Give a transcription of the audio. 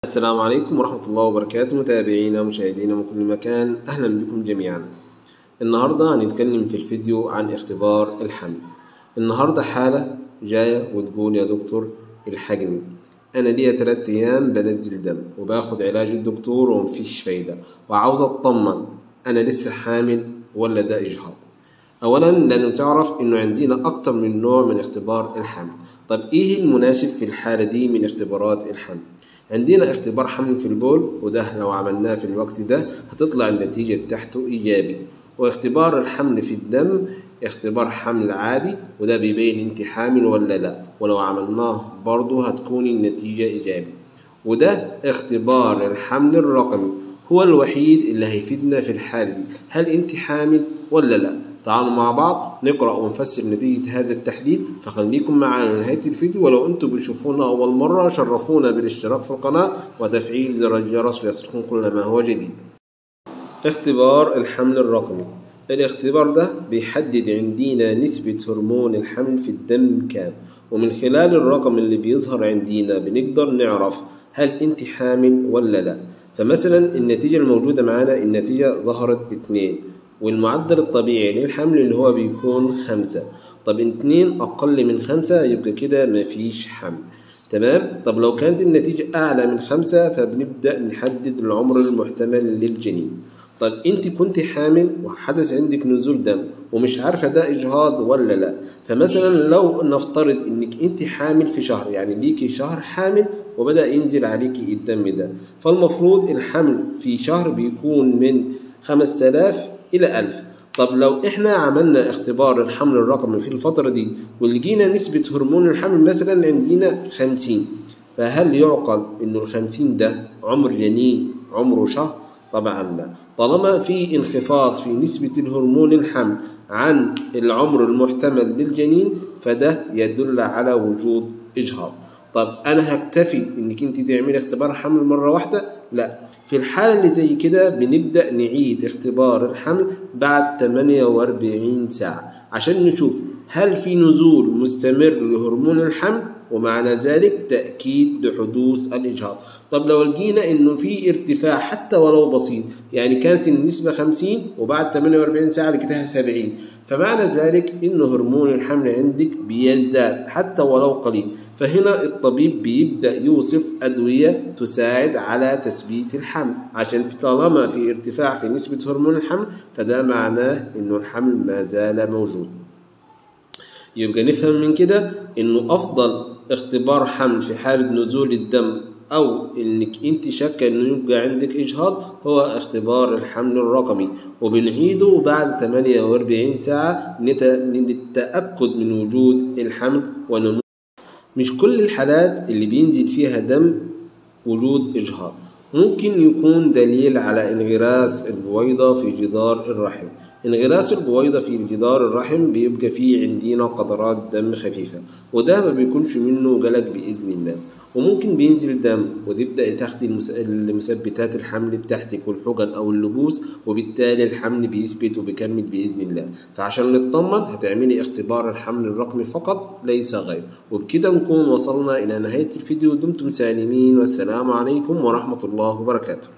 السلام عليكم ورحمة الله وبركاته متابعينا ومشاهدينا من كل مكان أهلا بكم جميعا النهاردة هنتكلم في الفيديو عن اختبار الحمل النهاردة حالة جاية وتقول يا دكتور الحقني أنا ليا تلات أيام بنزل دم وباخد علاج الدكتور ومفيش فايدة وعاوز أطمن أنا لسه حامل ولا ده إجهاض أولا لازم تعرف إنه عندنا أكتر من نوع من اختبار الحمل طب إيه المناسب في الحالة دي من اختبارات الحمل عندنا اختبار حمل في البول وده لو عملناه في الوقت ده هتطلع النتيجة بتاعته إيجابي واختبار الحمل في الدم اختبار حمل عادي وده بيبين انت حامل ولا لا ولو عملناه برضه هتكون النتيجة إيجابي وده اختبار الحمل الرقمي هو الوحيد اللي هيفيدنا في الحالة دي هل انت حامل ولا لا تعالوا مع بعض نقرأ ونفسر نتيجة هذا التحليل فخليكم معنا لنهاية الفيديو ولو انتم بتشوفونا أول مرة شرفونا بالاشتراك في القناة وتفعيل زر الجرس ليصلكم كل ما هو جديد اختبار الحمل الرقمي الاختبار ده بيحدد عندنا نسبة هرمون الحمل في الدم كام ومن خلال الرقم اللي بيظهر عندنا بنقدر نعرف هل انت حامل ولا لا فمثلا النتيجة الموجودة معانا النتيجة ظهرت اتنين والمعدل الطبيعي للحمل اللي هو بيكون خمسة طب اتنين أقل من خمسة يبقى كده مفيش حمل تمام طب لو كانت النتيجة أعلى من خمسة فبنبدأ نحدد العمر المحتمل للجنين طب انت كنت حامل وحدث عندك نزول دم ومش عارفه ده اجهاض ولا لا فمثلا لو نفترض انك انت حامل في شهر يعني ليكي شهر حامل وبدا ينزل عليكي الدم ده فالمفروض الحمل في شهر بيكون من 5000 الى 1000 طب لو احنا عملنا اختبار الحمل الرقمي في الفترة دي ولقينا نسبة هرمون الحمل مثلا عندنا 50 فهل يعقل انه الخمسين ده عمر جنين عمره شهر طبعا لا طالما في انخفاض في نسبة الهرمون الحمل عن العمر المحتمل للجنين فده يدل على وجود إجهاض طب أنا هكتفي إنك أنت تعملي اختبار حمل مرة واحدة؟ لا في الحالة اللي زي كده بنبدأ نعيد اختبار الحمل بعد 48 ساعة عشان نشوف هل في نزول مستمر لهرمون الحمل ومعنى ذلك تأكيد لحدوث الإجهاض طب لو لقينا إنه في ارتفاع حتى ولو بسيط يعني كانت النسبة 50 وبعد 48 ساعة لقيتها 70 فمعنى ذلك إن هرمون الحمل عندك بيزداد حتى ولو قليل فهنا الطبيب بيبدأ يوصف أدوية تساعد على تثبيت الحمل عشان طالما في ارتفاع في نسبة هرمون الحمل فده معناه إنه الحمل ما زال موجود يبقى نفهم من كده إنه أفضل اختبار حمل في حالة نزول الدم أو إنك أنت شاكة إنه يبقى عندك إجهاض هو اختبار الحمل الرقمي وبنعيده بعد 48 ساعة للتأكد من وجود الحمل ونمو مش كل الحالات اللي بينزل فيها دم وجود إجهاض ممكن يكون دليل على انغراس البويضة في جدار الرحم انغراس البويضة في جدار الرحم بيبقى فيه عندنا قطرات دم خفيفة وده ما بيكونش منه قلق بإذن الله وممكن بينزل دم وتبدأ تاخدي المثبتات الحمل بتاعتك والحقن أو اللبوس وبالتالي الحمل بيثبت وبيكمل بإذن الله فعشان نطمن هتعملي اختبار الحمل الرقمي فقط ليس غير وبكده نكون وصلنا إلى نهاية الفيديو دمتم سالمين والسلام عليكم ورحمة الله وبركاته